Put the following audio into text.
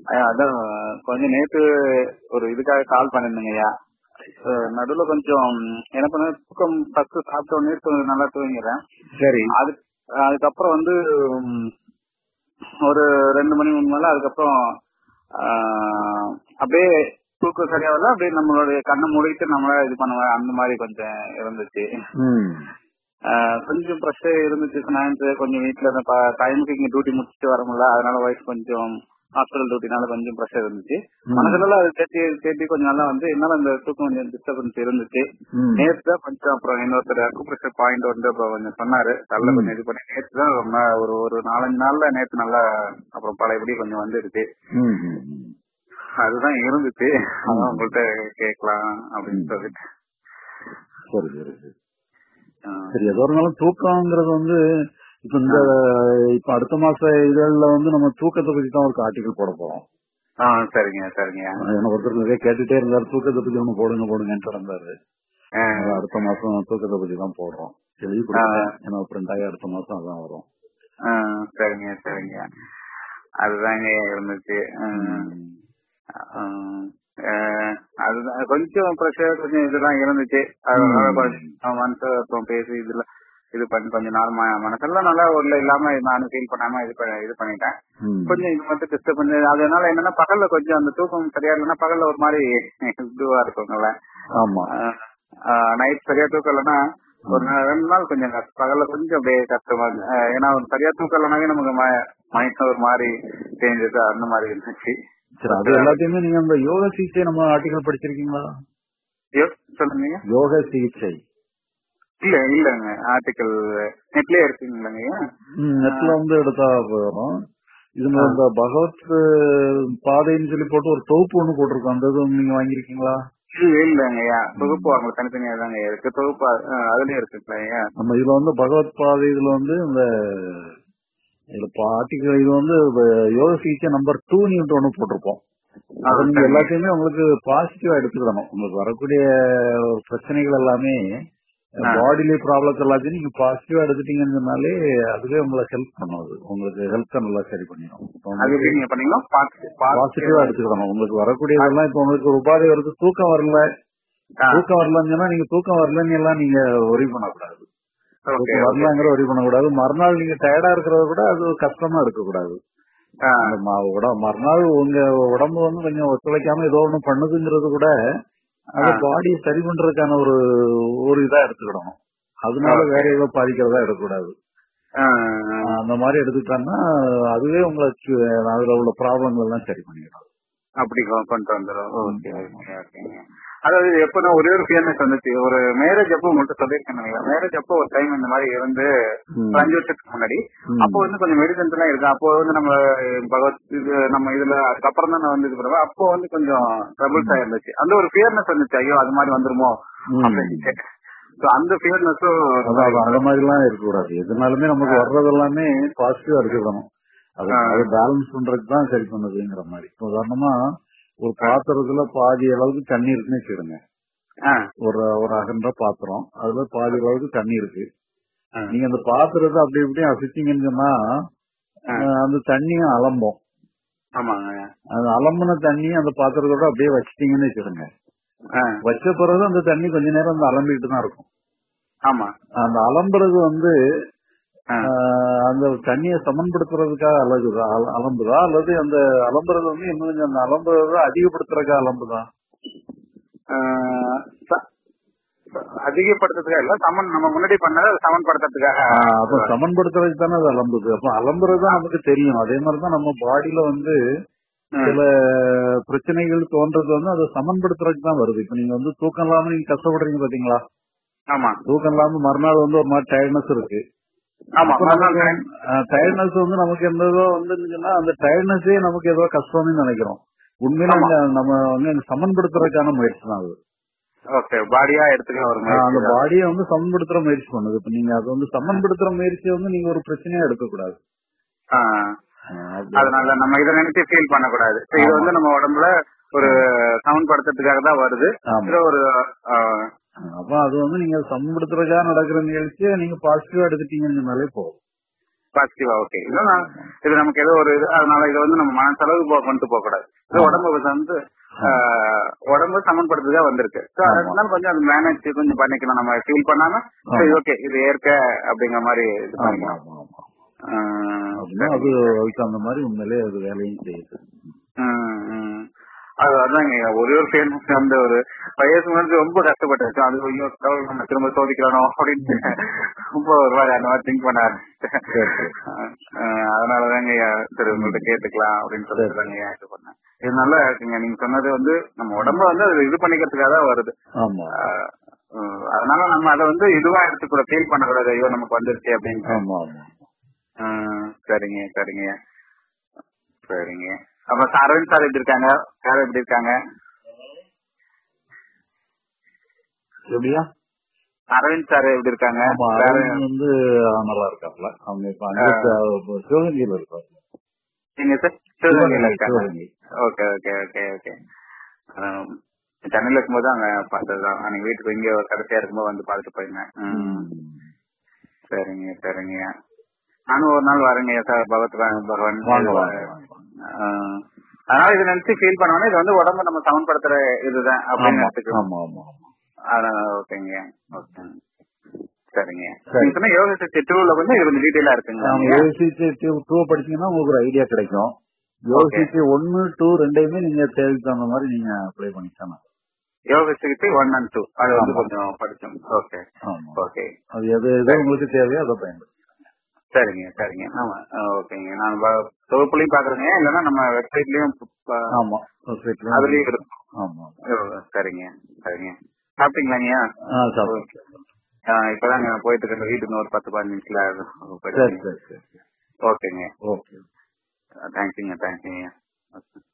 ஐயா, அதான் கொஞ்சம் நேத்து ஒரு இதுக்காக கால் பண்ணிருந்தேங்க ஐயா அஹ் நடுவுல கொஞ்சம் என்ன பண்ண தூக்கம் ஃபர்ஸ்ட் சாப்பிட்ட உடனே தூ- நல்லா தூங்கிடுறேன் சரி அது அதுக்கப்புறம் வந்து ம், ஒரு ரெண்டு மணி மூணு மேல அதுக்கப்புறம் ஆஹ், அப்படியே தூக்கம் சரியா வரல அப்படியே நம்மளுடைய கண்ணை மூடிட்டு நம்மளா இது பண்ணுவேன் அந்த மாதிரி கொஞ்சம் இருந்துச்சு ம் ஆஹ், கொஞ்சம் ப்ரெஷர் இருந்துச்சு ஃபினான்ஸ் கொஞ்சம் வீட்டுல டைமுக்கு இங்க டியூட்டி முடிச்சுட்டு வர முடியல அதனால ஒய்ஃப் கொஞ்சம் ஹாஸ்பிட்டல் டியூட்டினால கொஞ்சம் ப்ரெஷர் இருந்துச்சு ம். மனசுல அது தேட்டி தேட்டி கொஞ்சம் நல்லா வந்து என்னால அந்த தூக்கம் கொஞ்சம் டிஸ்டர்பன்ஸ் இருந்துச்சு ம். நேத்து தான் கொஞ்சம் அப்புறம் இன்னொருத்தர் அக்குப்ரெஷர் பாயிண்ட் வந்து அப்புறம் கொஞ்சம் சொன்னாரு நல்ல ம். கொஞ்சம் இது பண்ணி நேத்து தான் ரொம்ப ஒரு ஒரு நாலஞ்சு நாள்ல நேத்து நல்லா அப்புறம் பழையபடி கொஞ்சம் வந்துருச்சு ம், ம், ம். அதுதான் இருந்துச்சு அதான் உங்கள்ட்ட கேட்கலாம் அப்படின்னு சொல்லிட்டு சரி சரி சரி ஆ. சரி எதோ இருந்தாலும் தூக்கம்ங்கிறது வந்து இப்ப இந்த இப்ப அடுத்த மாச இதழ்ல வந்து நம்ம தூக்கத்தை பத்தி தான் ஒரு ஆர்டிகல் போட போறோம் ஆ சரிங்க சரிங்க என்ன ஒருத்தர் நிறைய கேட்டுட்டே இருந்தாரு தூக்கத்தை பத்தி ஒண்ணு போடுங்க போடுங்கன்னு இருந்தாரு ஆ, அது அடுத்த மாசம் தூக்கத்தை பத்தி தான் போடுறோம் எழுதி கொடுத்தேன் ஏன்னா பிரிண்ட் ஆகி அடுத்த மாசம் அதான் வரும் ஆ, சரிங்க சரிங்க அதுதாங்க இருந்துச்சு ஆ. ஆஹ் ஆஹ் அதுதான் கொஞ்சம் ப்ரெஷர் கொஞ்சம் இதெல்லாம் இருந்துச்சு அதனால ம். கொஞ்சம் மனசு அப்புறம் பேசி இதுல இது பண்ணி கொஞ்ச நாள் ம- மனசெல்லாம் நல்லா ஒரு இல்லாம நானும் ஃபீல் பண்ணாம இது பண்ண இது பண்ணிட்டேன் ம். கொஞ்சம் இது மட்டும் டிஸ்டர்ப் பண்ணி அதனால என்னன்னா பகல்ல கொஞ்சம் அந்த தூக்கம் சரியா இல்லைன்னா பகல்ல ஒரு மாதிரி இதுவா இருக்குங்கல்ல ஆமா நைட் சரியா தூக்கம் இல்லைன்னா ஒரு நா- ரெண்டு நாள் கொஞ்சம் கஷ்டம். பகல்ல கொஞ்சம் அப்படியே கஷ்டமா இருக்கு. ஆஹ் ஏன்னா ஒரு சரியா தூக்கம் இல்லைனாவே நமக்கு மைண்ட் ஒரு மாதிரி சேஞ்சஸ் அந்த மாதிரி இருந்துச்சு சரி அது எல்லாத்தையுமே நீங்க அந்த யோக சிகிச்சை நம்ம ஆர்டிகல் படிச்சிருக்கீங்களா ஐயோ, சொல்லுங்க யோக சிகிச்சை இல்ல இல்லங்க ஆர்டிக்கல் நெட்லயே இருக்குங்களங்க நெட்ல வந்து எடுத்தா வரும் இதுல இந்த பகவத் அஹ், பாதைன்னு சொல்லி போட்டு ஒரு தொகுப்பு ஒண்ணு போட்டிருக்கோம் அந்த இது நீங்க வாங்கிருக்கீங்களா இல்ல இல்லங்கய்யா தொகுப்பு வாங்க தனித்தனியா தாங்க இருக்கு தொகுப்பு அஹ், அதுலயே இருக்குங்களா நம்ம இதுல வந்து பகவத் பாதை இதுல வந்து இந்த இதுல ஆர்டிகல் இது வந்து அஹ், யோக சிகிச்சை நம்பர் டூ நீட்டு ஒண்ணு போட்டிருப்போம் அது நீங்க எல்லாத்தையுமே உங்களுக்கு பாசிட்டிவா எடுத்துக்கிடணும் உங்களுக்கு வரக்கூடிய ஒரு பிரச்சனைகள் எல்லாமே ஆ. பாடியில ப்ராப்ளம்ஸ் எல்லாத்தையும் நீங்க பாசிட்டிவா எடுத்துட்டீங்கன்னாலே அதுவே உங்களை ஹெல்ப் பண்ணும் அது உங்களுக்கு ஹெல்த் நல்லா சரி பண்ணிடும் அது எப்படி நீங்க பண்ணீங்களா பாசிட்டிவா எடுத்துக்கிடணும் உங்களுக்கு வரக்கூடியதெல்லாம் இப்ப உங்களுக்கு ஒரு உபாதை வருது தூக்கம் வரல தூக்கம் வரலன்னு சொன்னா நீங்க தூக்கம் வரலன்னு எல்லாம் நீங்க ஒரி பண்ணக்கூடாது ஓகே தூக்கம் வரலங்கிற ஒரி பண்ணக்கூடாது மறுநாள் நீங்க டயர்டா இருக்கிறத கூட அது ஒரு கஷ்டமா இருக்கக்கூடாது அந்த ம- உட- மறுநாள் உங்க உடம்பு வந்து கொஞ்சம் ஒத்துழைக்காம ஏதோ ஒண்ணு பண்ணுதுங்கிறது கூட அது ஆ. பாடியை சரி பண்றதுக்கான ஒரு ஒரு இதா எடுத்துக்கிடணும் அதனால Okay. வேற ஏதோ பாதிக்கிறதா எடுக்கக்கூடாது அந்த மாதிரி எடுத்துக்கிட்டோம்னா அதுவே உங்களுக்கு அதுல உள்ள ப்ராப்ளங்கள் எல்லாம் சரி பண்ணிடும் அப்படி கொ- கொண்டு வந்துடும் ஓகே ஓகே ஓகேங்க அதாவது எப்போ ஒரே ஒரு ஃபியர்னஸ் வந்துச்சு ஒரு மேரேஜ் அப்போ உங்கள்கிட்ட சொல்லியிருக்கேன் மேரேஜ் அப்போ ஒரு டைம் இந்த மாதிரி இருந்து ம். ஒரு அஞ்சு வருஷத்துக்கு முன்னாடி ம். அப்போ வந்து கொஞ்சம் மெடிசன்ஸ் எல்லாம் இருக்கு அப்போ வந்து நம்ம பகவத் இது நம்ம இதுல அதுக்கப்புறம் தான் நான் வந்து இது பண்ணுவேன் அப்போ வந்து கொஞ்சம் ட்ரபிள்ஸ் ஆயிருந்துச்சு அந்த ஒரு ஃபியர்னஸ் வந்துச்சு ஐயோ அது மாதிரி வந்துருமோ ம். அப்படின்ட்டு So அந்த ஃபியர்னஸும் அதான் அதான் அந்த மாதிரி எல்லாம் இருக்கக்கூடாது எதுனாலுமே நமக்கு வர்றது எல்லாமே பாசிட்டிவா எடுத்துக்கணும் அது ஆ. அது பேலன்ஸ் பண்றதுக்கு தான் சரி பண்ணுதுங்கிற மாதிரி இப்ப உதாரணமா ஒரு பாத்திரத்துல பாதி அளவுக்கு தண்ணி இருக்குன்னு வச்சுடுங்க ஒரு ஒரு அகன்ற பாத்திரம் அதுல பாதி அளவுக்கு தண்ணி இருக்கு நீங்க அந்த பாத்திரத்தை அப்படி இப்படி அசிச்சிங்கன்னு சொன்னா அஹ், அந்த தண்ணியும் அலம்பும் ஆமாங்க அந்த அலம்புன தண்ணி அந்த பாத்திரத்தோட அப்படியே வச்சிட்டீங்கன்னு வச்சுடுங்க ஆ, வச்ச பிறகு அந்த தண்ணி கொஞ்ச நேரம் அந்த அலம்பிட்டு தான் இருக்கும் ஆமா அந்த அலம்புறது வந்து ஆ. ஆஹ், அந்த தண்ணியை சமன்படுத்துறதுக்காக அழகுதா அல- அலம்புதா அல்லது அந்த அலம்புறது வந்து இன்னும் கொஞ்சம் அந்த அலம்புறத அதிகப்படுத்துறதுக்காக அலம்புதா ஆஹ் ச- ச- அதிகப்படுத்துறதுக்காக இல்ல சமன் நம்ம முன்னாடி பண்ணதை அதை சமன்படுத்துறதுக்காக ஆஹ், அப்ப சமன்படுத்துறதுக்கு தானே அது அலம்புது அப்ப அலம்புறது தான் நமக்கு தெரியும் அதே மாதிரிதான் நம்ம பாடியில வந்து ம். சில பிரச்சனைகள் தோன்றது வந்து அதை சமன்படுத்துறதுக்கு தான் வருது இப்ப நீங்க வந்து தூக்கம் இல்லாம நீங்க கஷ்டப்படுறீங்க பாத்தீங்களா ஆமா தூக்கம் இல்லாம மறுநாள் வந்து ஒரு மாதிரி டயர்ட்னஸ் இருக்கு ஆமா மறுநாள் டயர்ட்னஸ் வந்து நமக்கு என்னதோ வந்துச்சுன்னா அந்த டயர்ட்னஸே நமக்கு ஏதோ கஷ்டம்னு நினைக்கிறோம் உண்மையில ஆமா. இந்த நம்ம வந்து இந்த சமன்படுத்துறதுக்கான முயற்சி தான் அது ஓகே பாடியா எடுத்துக்க ஒரு ஆஹ் அந்த முயற்சி தான். பாடியை வந்து சமன்படுத்துற முயற்சி பண்ணுது இப்ப நீங்க அது வந்து சமன்படுத்துற முயற்சியை வந்து நீங்க ஒரு பிரச்சனையா எடுக்கக்கூடாது ஆஹ் ஆஹ் அப்படி- அதனால நம்ம இதை நினைச்சு ஃபீல் பண்ணக்கூடாது So இது வந்து நம்ம உடம்புல ஒரு சமன்படுத்துறதுக்காக தான் வருது ஆமா. இது ஒரு ஆஹ், அப்ப அது வந்து நீங்க சமன்படுத்துறதுக்காக நடக்கிற நிகழ்ச்சியை நீங்க பாசிட்டிவா எடுத்துட்டீங்கன்னு சொன்னாலே போதும் பாசிட்டிவா ஓகே இதுதான் இது நமக்கு ஏதோ ஒரு இது அதனால இதை வந்து நம்ம மனசளவு போ- கொண்டு போக கூடாது இது உடம்பு வந்து ஆஹ், உடம்பு சமன்படுத்துதா வந்திருக்கு So, அதனால கொஞ்சம் அது மேனேஜ் கொஞ்சம் பண்ணிக்கலாம் நம்ம ஃபீல் பண்ணாம சரி ஓகே இது ஏற்க அப்படிங்கிற மாதிரி இது ஆமா பண்ணிக்கலாம் ஆமா ஆமா ஆஹ், அப்படின்னா அது அதுக்கு அந்த மாதிரி உண்மையிலே அது வேலையும் செய்யுது ம், ம். அது அதாங்க ஒரே ஒரு ஃபேமஸ் அந்த ஒரு ஃபைவ் இயர்ஸ் முன்னாடி ரொம்ப கஷ்டப்பட்டேன் அது ஐயோ கடவுள் நம்ம திரும்ப சோதிக்கிறானோ அப்படின்னு ரொம்ப ஒரு மாதிரி அந்த மாதிரி திங்க் பண்ண ஆரம்பிச்சிட்டேன் சரி, சரி. அஹ் அதனாலதாங்க ஐயா, சரி உங்கள்ட்ட கேட்டுக்கலாம் அப்படின்னு சொல்லிட்டு தாங்க ஐயா இது பண்ணேன் இது நல்லா இருக்குங்க நீங்க சொன்னது வந்து நம்ம உடம்ப வந்து அது இது பண்ணிக்கிறதுக்காக தான் வருது ஆமா அஹ் உம், அதனால நம்ம அதை வந்து இதுவா எடுத்துக்கூட ஃபீல் பண்ணக்கூடாது ஐயோ நமக்கு வந்துருச்சு அப்படின்னு ஆமா ஆமா ஆஹ் சரிங்க சரிங்க சரிங்க அப்புறம் சார் அரவிந்த் சார் எப்படி இருக்காங்க யார் எப்படி இருக்காங்க எப்படியா அரவிந்த் சார் எப்படி இருக்காங்க ஆமா வேற அரவிந்த் வந்து நல்லா இருக்காப்ல அவங்க இப்ப அங்க த- சிவகங்கையில இருக்காரு நீங்க சார் சிவகங்கையில இருக்காங்க Sivaganga okay okay okay okay சென்னையில இருக்கும்போது அங்க பார்த்ததுதான் அன்னைக்கு வீட்டுக்கு இங்க ஒரு கடைசியா இருக்கும்போது வந்து பார்த்துட்டு போயிருந்தேன் ம். சரிங்க சரிங்க நானும் ஒரு நாள் வரேங்க சார் பகவத் பகவான் வாங்க வாங்க வாங்க. ஆஹ் அதனால இதை நினைச்சு ஃபீல் பண்ணோன்னா இது வந்து உடம்ப நம்ம சமன்படுத்துற இதுதான் அப்படின்னு ஆமா எடுத்துக்கலாம் ஆமா ஆமா ஆமா அதனால ஓகேங்க ஓகே சரிங்க சரி. நீங்க சொன்ன யோக சக்தி டூல வந்து இது கொஞ்சம் டீட்டெயிலா இருக்குங்க நாம யோசிச்சு டூ படிச்சீங்கன்னா உங்களுக்கு ஒரு ஐடியா கிடைக்கும் யோசிச்சு ஒன்னு டூ ரெண்டையுமே நீங்க தேவைக்கு தகுந்த மாதிரி நீங்க அப்ளை பண்ணிக்கலாம் யோக சக்தி ஒன் அண்ட் டூ அது வந்து ஆமா. கொஞ்சம் படிச்சோம் ஓகே ஆமா ஓகே அது எது எது உங்களுக்கு தேவையோ அதை பயன்படுத்தி சரிங்க சரிங்க ஆமா ஆ, ஓகேங்க நான் வ- தொகுப்புலையும் பாக்குறேங்க இல்லைன்னா நம்ம வெப்சைட்லயும் ப- ஆமா website ல அதுலயும் இருக்கும் ஆமா ஓ, சரிங்க சரிங்க சாப்பிட்டீங்களாங்க ஆ சாப்பிடுங்க இப்பதாங்க போயிட்டு இருக்கிற வீட்டுக்கு ஒரு பத்து பதினஞ்சு நிமிஷத்துல சரி போயிட்டு சரி சரி ஓகேங்க ஓகே தேங்க்யூங்க தேங்க்யூங்க